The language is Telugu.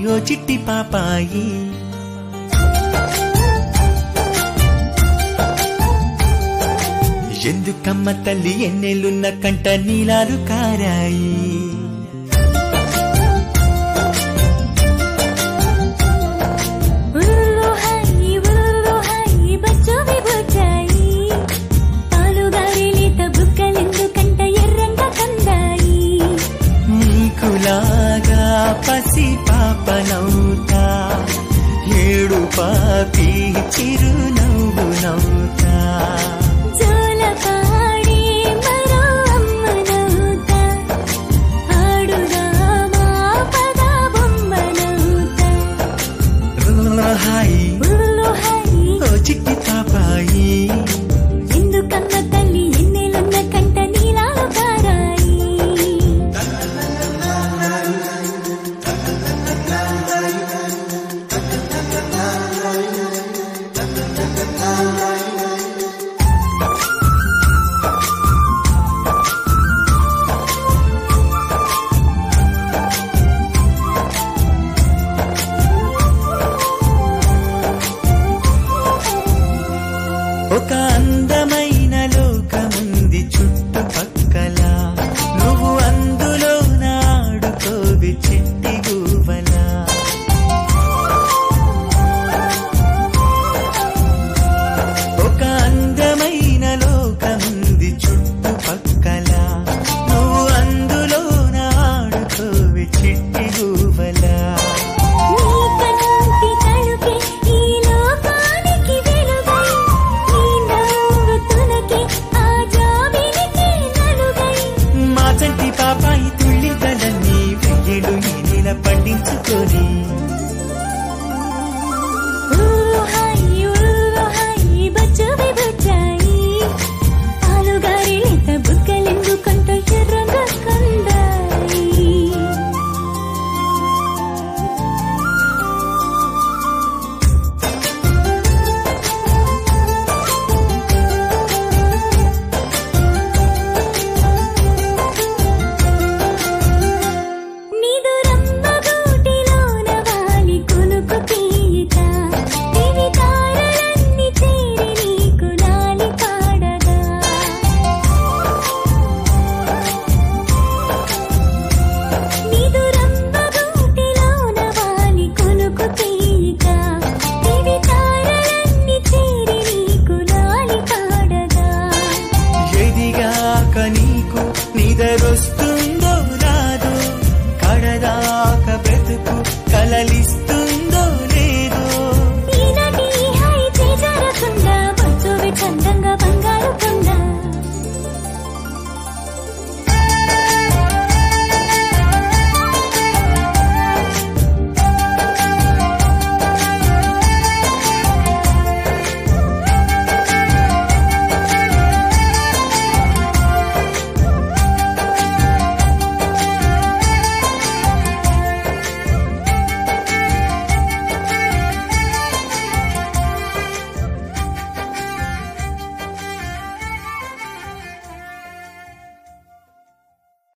ఓ చిట్టి పాపాయి ఎందుకమ్మ తల్లి ఎన్నెలున్న కంట నీలాలు కారాయి ఉరులు హాయి ఉరులు హాయి బచ్చోవి బుచ్చాయి పాలుగారిలీత బుగ్గలెందుకంట ఎర్రంగా కందాయి నీకులాగా పసి పాపనవుతా ఏడు పాపి చిరునవ్వు నవ్వుతా జోలపాడి మరో అమ్మనవుతా ఆడుదామా పద బొమ్మనవుతా హాయి ఉరులు హాయి ఓ చిట్టి పాపాయి ఎందుకన్న తల్లి ఎన్నెలున్న కంట నీలాలు కారాయి ఒక అందమైన లోకముంది చుట్టుపక్కల నువ్వు అందులో నాడుకోవి చెట్టి గువ్వలా ఒక అందమైన లోకముంది చుట్టుపక్కల నువ్వు అందులో నాడుకోవి చెట్టి గువ్వలా నీ కంటి తలుపే ఈ లోకానికి వెలుగై నీ నవ్వు తునకే ఆ జాబిలికి నలుగై మా చంటి పాపాయి తుళ్ళిదలన్నీ వెయ్యేడు ఈ నెల పండించుకొని ఊ